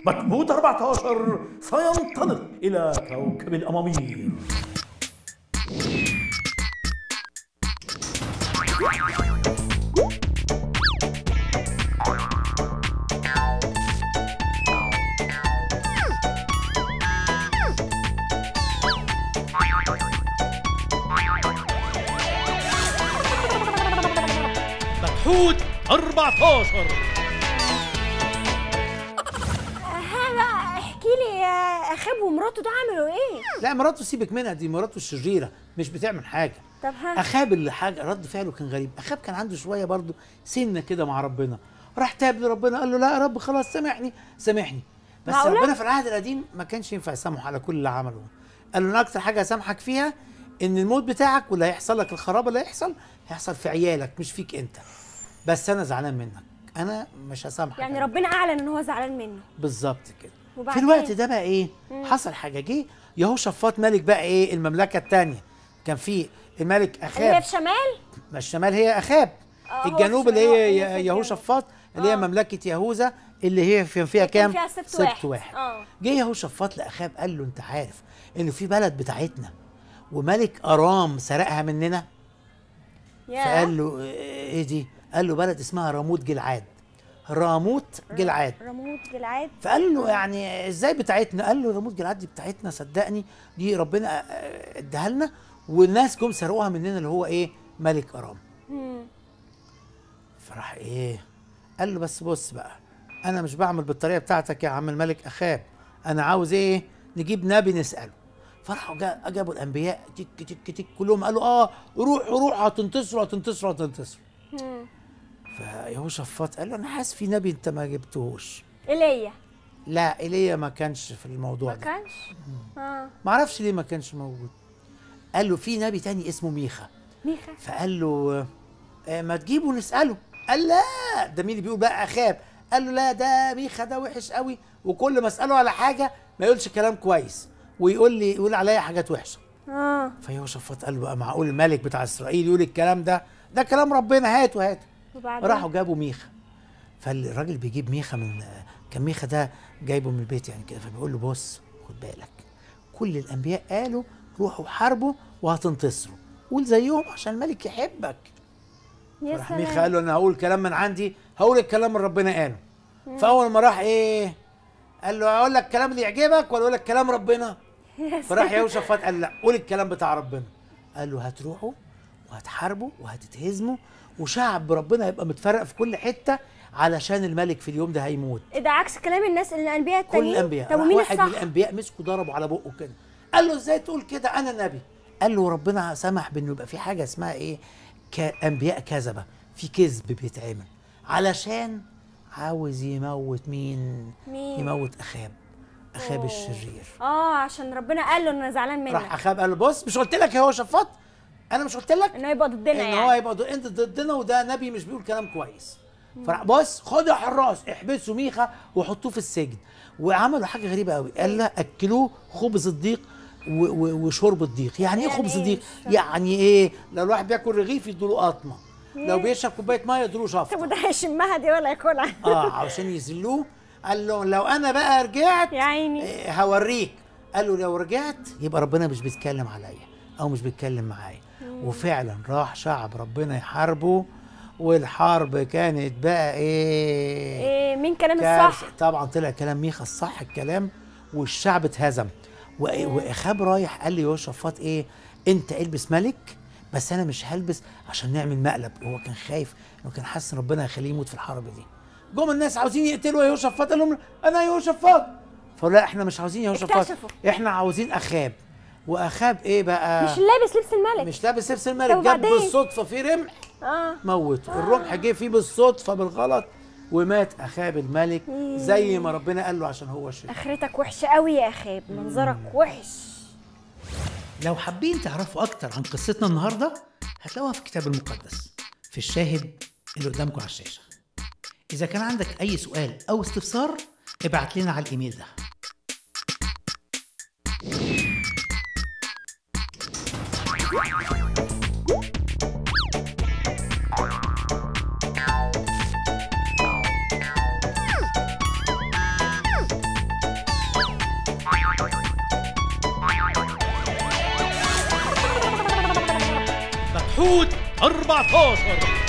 بكمود 14 سينطلق إلى كوكب الأمامير مكحود 14 ها بقى احكي لي يا اخاب ومراته ده عملوا ايه لا مراته سيبك منها دي مراته الشريره مش بتعمل حاجه طب ها اخاب اللي حاجه رد فعله كان غريب اخاب كان عنده شويه برضه سنه كده مع ربنا راح تاب لربنا قال له لا يا رب خلاص سامحني سامحني بس معقولة؟ ربنا في العهد القديم ما كانش ينفع يسامحه على كل اللي عمله قال له انا اكتر حاجه اسامحك فيها ان الموت بتاعك واللي هيحصل لك الخراب اللي هيحصل هيحصل في عيالك مش فيك انت بس انا زعلان منك انا مش هسامحك يعني أنا. ربنا اعلن ان هو زعلان منه بالظبط كده في وبعدين؟ الوقت ده بقى ايه حصل حاجه جه يهوشافاط ملك بقى ايه المملكه الثانيه كان في الملك اللي هي اخاب في شمال ما الشمال هي اخاب آه، هو الجنوب في اللي الشمال، هي هي في ي- الجنوب. يهوشافاط اللي هي آه. مملكه يهوذا اللي هي في- فيها كان كام فيها سبت واحد. واحد آه. جه يهوشافاط لاخاب قال له انت عارف ان في بلد بتاعتنا وملك ارام سرقها مننا يا فقال له ايه دي قال له بلد اسمها راموت جلعاد راموت جلعاد رموت جلعاد فقال له يعني ازاي بتاعتنا قال له راموت جلعاد دي بتاعتنا صدقني دي ربنا آه، اداها لنا والناس جم سرقوها مننا اللي هو ايه ملك ارام مم. فراح ايه قال له بس بص بقى انا مش بعمل بالطريقه بتاعتك يا عم الملك اخاب انا عاوز ايه نجيب نبي نساله فراحوا جا- جابوا الانبياء تك تك تك كلهم قالوا اه روحوا روحوا هتنتصروا هتنتصروا هتنتصروا مم. فيهوشافاط قال له انا حاسس في نبي انت ما جبتهوش ايليا لا ايليا ما كانش في الموضوع ما ده كانش اه ما اعرفش ليه ما كانش موجود قال له في نبي تاني اسمه ميخا ميخا فقال له آه، ما تجيبه نساله قال لا ده مين اللي بيقول بقى اخاب قال له لا ده ميخا ده وحش قوي وكل ما اساله على حاجه ما يقولش كلام كويس ويقول لي يقول عليا حاجات وحشه اه فيهوشافاط قال له بقى معقول الملك بتاع اسرائيل يقول الكلام ده ده كلام ربنا هاته هاته وبعدين راحوا جابوا ميخا فالراجل بيجيب ميخا من كان ميخا ده جايبه من البيت يعني كده فبيقول له بص خد بالك كل الانبياء قالوا روحوا حاربوا وهتنتصروا قول زيهم عشان الملك يحبك يا راح ميخا قال سلام له انا هقول كلام من عندي هقول الكلام اللي ربنا قاله فاول ما راح ايه قال له اقول لك الكلام اللي يعجبك ولا اقول لك كلام ربنا يا فراح يهوشافاط قال لا قول الكلام بتاع ربنا قال له هتروحوا وهتحاربوا وهتتهزموا وشعب ربنا هيبقى متفرق في كل حته علشان الملك في اليوم ده هيموت ايه ده عكس كلام الناس الانبياء كل التانيين الانبياء طب راح ومين واحد من الصح الانبياء مسكه ضربه على بقه كده قال له ازاي تقول كده انا نبي قال له ربنا سمح بانه يبقى في حاجه اسمها ايه كانبياء كذبه في كذب بيتعمل علشان عاوز يموت مين مين؟ يموت اخاب اخاب أوه. الشرير اه عشان ربنا قال له ان انا زعلان راح منك اخاب قال له بص مش قلت لك يا هو شفاط انا مش قلت لك انه يبقى ضدنا ان يعني هو يبقى ضد- انت ضدنا وده نبي مش بيقول كلام كويس فراح بص خد يا حراس احبسوا ميخا وحطوه في السجن وعملوا حاجه غريبه قوي قال له اكلوه خبز الضيق و- و- وشرب الضيق يعني ايه يعني خبز إيه؟ الضيق مش فاهمة. يعني ايه لو الواحد بياكل رغيف يدوله قطمه لو بيشرب كوبايه ميه يدوله طب شفطه وده هيشمها دي ولا ياكلها اه عشان يذلوه قال له لو انا بقى رجعت يا عيني إيه، هوريك قال له لو رجعت يبقى ربنا مش بيتكلم عليا او مش بيتكلم معايا وفعلا راح شعب ربنا يحاربه والحرب كانت بقى ايه ايه مين كلام كارثة. الصح طبعا طلع كلام ميخا الصح الكلام والشعب اتهزم و- واخاب رايح قال لي يوشفات ايه انت البس ملك بس انا مش هلبس عشان نعمل مقلب هو كان خايف انه كان حاسس ان ربنا هيخليه يموت في الحرب دي جم الناس عاوزين يقتلوا يهوشافاط قال لهم انا يهوشافاط فقالوا لا احنا مش عاوزين يهوشافاط اكتشفوا. احنا عاوزين اخاب واخاب ايه بقى مش لابس لبس الملك مش لابس لبس طب الملك جاب وبعدين؟ بالصدفه في رمح اه موته الرمح جه فيه بالصدفه بالغلط ومات اخاب الملك زي ما ربنا قال له عشان هو الشرير اخرتك وحشه قوي يا اخاب منظرك وحش لو حابين تعرفوا أكتر عن قصتنا النهاردة هتلاقوها في الكتاب المقدس في الشاهد اللي قدامكم على الشاشة إذا كان عندك أي سؤال أو استفسار ابعت لنا على الإيميل ده الحوت 14